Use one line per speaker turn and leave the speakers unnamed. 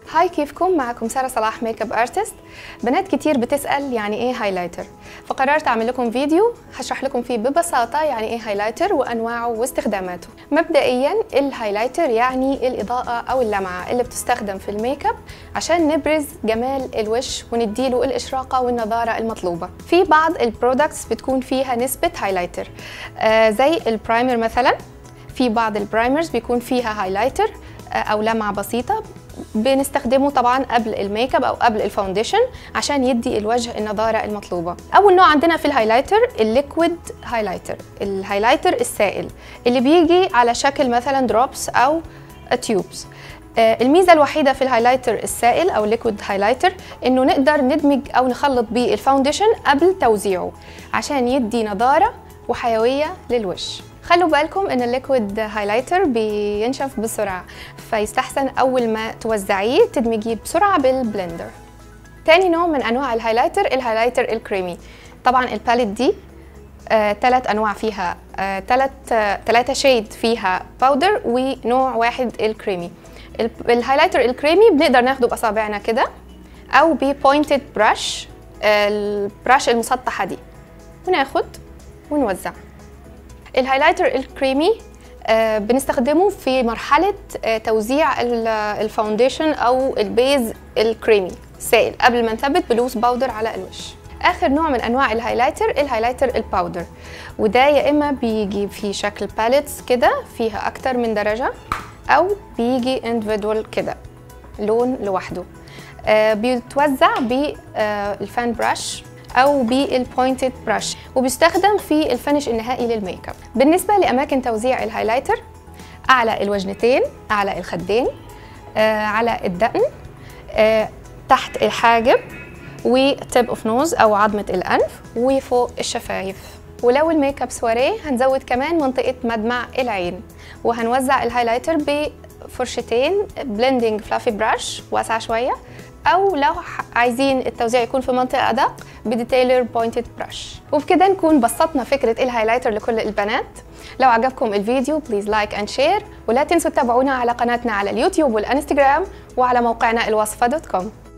هاي كيفكم معكم سارة صلاح ميك اب ارتست بنات كتير بتسأل يعني ايه هايلايتر فقررت اعمل لكم فيديو هشرح لكم فيه ببساطة يعني ايه هايلايتر وانواعه واستخداماته مبدئيا الهايلايتر يعني الاضاءة او اللمعة اللي بتستخدم في الميك اب عشان نبرز جمال الوش ونديله الاشراقة والنضارة المطلوبة في بعض البرودكتس بتكون فيها نسبة هايلايتر آه زي البرايمر مثلا في بعض البرايمرز بيكون فيها هايلايتر او لمعه بسيطه بنستخدمه طبعا قبل الميك اب او قبل الفاونديشن عشان يدي الوجه النضاره المطلوبه اول نوع عندنا في الهايلايتر الليكويد هايلايتر الهايلايتر السائل اللي بيجي على شكل مثلا دروبس او تيوبس الميزه الوحيده في الهايلايتر السائل او الليكويد هايلايتر انه نقدر ندمج او نخلط بيه الفاونديشن قبل توزيعه عشان يدي نضاره وحيويه للوش خلوا بالكم ان الليكويد هايلايتر بينشف بسرعه فيستحسن اول ما توزعيه تدمجيه بسرعه بالبلندر تاني نوع من انواع الهايلايتر الهايلايتر الكريمي طبعا الباليت دي ثلاث آه انواع فيها ثلاث آه ثلاثه شيد فيها باودر ونوع واحد الكريمي الهايلايتر الكريمي بنقدر ناخده باصابعنا كده او ببوينتد براش البراش المسطحه دي وناخد ونوزع الهايلايتر الكريمي آه بنستخدمه في مرحلة آه توزيع الفاونديشن أو البيز الكريمي سائل قبل ما نثبت بلوز باودر على الوش آخر نوع من أنواع الهايلايتر الهايلايتر الباودر وده يا إما بيجي في شكل باليتس كده فيها أكتر من درجة أو بيجي individual كده لون لوحده آه بيتوزع بالفان براش او بالبوينتد براش وبيستخدم في الفينش النهائي للميك اب بالنسبه لاماكن توزيع الهايلايتر اعلى الوجنتين اعلى الخدين آه على الدقن آه تحت الحاجب وتيب اوف نوز او عظمه الانف وفوق الشفايف ولو الميك اب سواريه هنزود كمان منطقه مدمع العين وهنوزع الهايلايتر بفرشتين بلندنج فلافي براش واسعه شويه او لو عايزين التوزيع يكون في منطقه ادق بديتيلر بوينتد براش وبكده نكون بسطنا فكره الهايلايتر لكل البنات لو عجبكم الفيديو بليز لايك اند شير ولا تنسوا تتابعونا على قناتنا على اليوتيوب والانستغرام وعلى موقعنا الوصفه دوت كوم